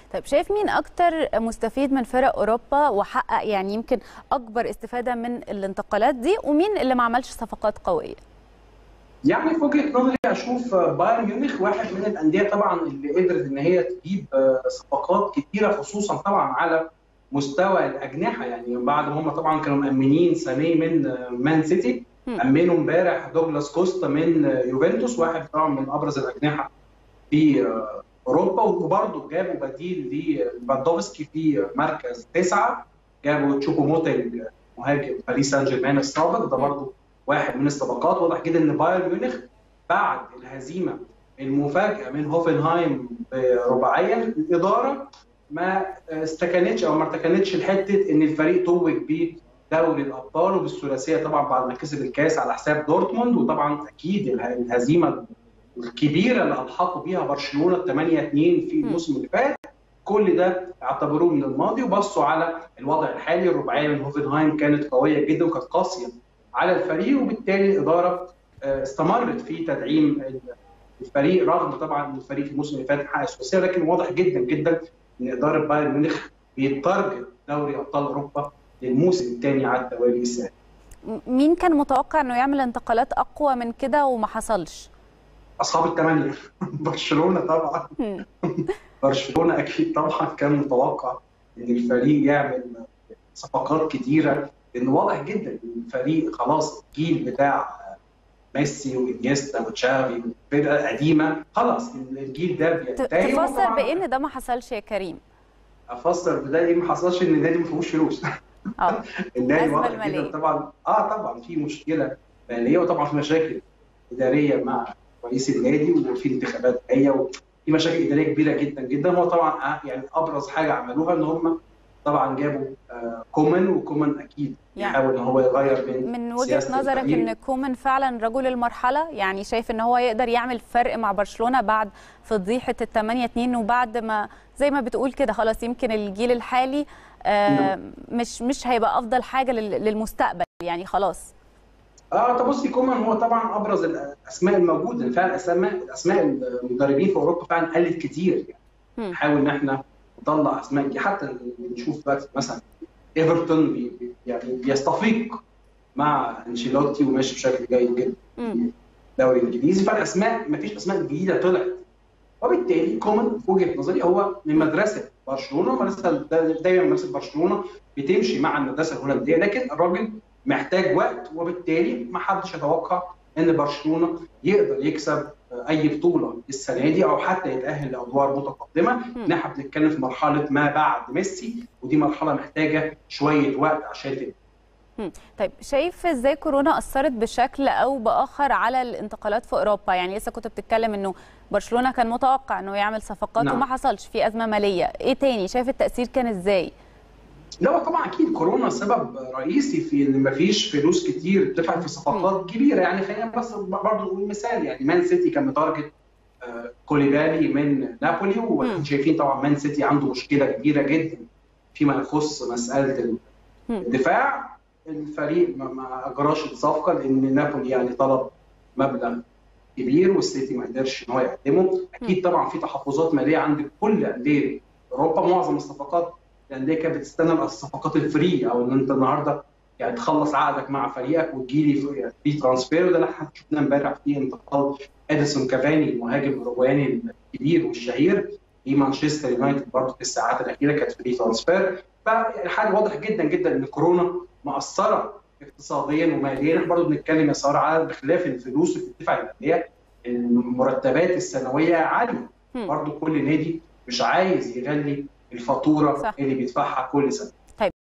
طيب شايف مين اكتر مستفيد من فرق اوروبا وحقق يعني يمكن اكبر استفاده من الانتقالات دي ومين اللي ما عملش صفقات قويه يعني في وجهه نظري اشوف بايرن ميونخ واحد من الانديه طبعا اللي قدرت ان هي تجيب صفقات كثيره خصوصا طبعا على مستوى الاجنحه يعني بعد ما هم طبعا كانوا مامنين سامي من مان سيتي امنوا امبارح دوجلاس كوستا من يوفنتوس واحد طبعا من ابرز الاجنحه في اوروبا وبرضه جابوا بديل لباندوفسكي في مركز تسعه جابوا تشوبو موتينج مهاجم باريس سان جيرمان السابق ده برضه واحد من الصفقات واضح جدا ان بايرن ميونخ بعد الهزيمه المفاجاه من هوفنهايم برباعيه الاداره ما استكنتش او ما ارتكنتش لحته ان الفريق توج بدوري الابطال وبالثلاثيه طبعا بعد ما كسب الكاس على حساب دورتموند وطبعا اكيد الهزيمه الكبيره اللي الحقوا بيها برشلونه 8 2 في الموسم اللي فات كل ده اعتبروه من الماضي وبصوا على الوضع الحالي الرباعيه من هوفنهايم كانت قويه جدا وكانت قاسيه على الفريق وبالتالي الاداره استمرت في تدعيم الفريق رغم طبعا الفريق في الموسم اللي فات حقق الثلاثيه لكن واضح جدا جدا ان اداره بايرن ميونخ بيتارجت دوري ابطال اوروبا للموسم الثاني على التوالي السنه. مين كان متوقع انه يعمل انتقالات اقوى من كده وما حصلش؟ اصحاب الثمانيه برشلونه طبعا برشلونه اكيد طبعا كان متوقع ان الفريق يعمل صفقات كتيره لان واضح جدا ان الفريق خلاص الجيل بتاع ميسي وانيستا وتشافي فرقه قديمه خلاص الجيل ده بينتهي تفسر بايه ان ده ما حصلش يا كريم؟ افسر بده ايه ما حصلش ان النادي ما فيهوش فلوس اه النادي واضح جدا طبعا اه طبعا في مشكله ماليه وطبعا في مشاكل اداريه مع رئيس النادي وفي انتخابات جايه وفي مشاكل اداريه كبيره جدا جدا هو طبعا يعني ابرز حاجه عملوها ان هم طبعا جابوا آه كومان وكومان اكيد يعني يحاول ان هو يغير بين من وجهه نظرك ان كومان فعلا رجل المرحله يعني شايف ان هو يقدر يعمل فرق مع برشلونه بعد فضيحه ال 8 2 وبعد ما زي ما بتقول كده خلاص يمكن الجيل الحالي آه مش مش هيبقى افضل حاجه للمستقبل يعني خلاص اه طب بصي كومان هو طبعا ابرز الاسماء الموجوده فعلا اسماء الاسماء المدربين في اوروبا فعلا قلت كتير يعني نحاول ان احنا نطلع اسماء حتى نشوف بقى مثلا ايفرتون بي يعني بيستفيق مع انشيلوتي وماشي بشكل جيد جدا في الدوري الانجليزي فالاسماء ما فيش اسماء جديده طلعت وبالتالي كومان في وجهه نظري هو من مدرسه برشلونه مدرسه دايما مدرسه برشلونه بتمشي مع المدرسه الهولنديه لكن الراجل محتاج وقت وبالتالي ما حدش يتوقع ان برشلونه يقدر يكسب اي بطوله السنه دي او حتى يتاهل لادوار متقدمه احنا بنتكلم في مرحله ما بعد ميسي ودي مرحله محتاجه شويه وقت عشان تبدا طيب شايف ازاي كورونا اثرت بشكل او باخر على الانتقالات في اوروبا يعني لسه كنت بتتكلم انه برشلونه كان متوقع انه يعمل صفقات نعم. وما حصلش في ازمه ماليه ايه تاني شايف التاثير كان ازاي لا طبعا اكيد كورونا سبب رئيسي في ان مفيش فلوس كتير بتدفع في صفقات كبيره يعني خلينا بس برضه نقول مثال يعني مان سيتي كان متارجت كوليبالي من نابولي واحنا شايفين طبعا مان سيتي عنده مشكله كبيره جدا فيما يخص مساله الدفاع الفريق ما اجراش الصفقه لان نابولي يعني طلب مبلغ كبير والسيتي ما قدرش ان هو يقدمه اكيد طبعا في تحفظات ماليه عند كل انديه اوروبا معظم الصفقات الانديه كانت بتستنى الصفقات الفري او ان انت النهارده يعني تخلص عقدك مع فريقك وتجي لي في ترانسفير وده اللي احنا شفناه امبارح في انتقال اديسون كافاني المهاجم الاوروغواني الكبير والشهير لمانشستر يونايتد برضه في الساعات الاخيره كانت فري ترانسفير فالحاجه واضح جدا جدا ان كورونا مأثره اقتصاديا وماليا احنا برضه بنتكلم يا ساره على بخلاف الفلوس اللي بتدفع الانديه المرتبات السنويه عاليه برضه كل نادي مش عايز يغلي الفاتوره صح. اللي بيدفعها كل سنه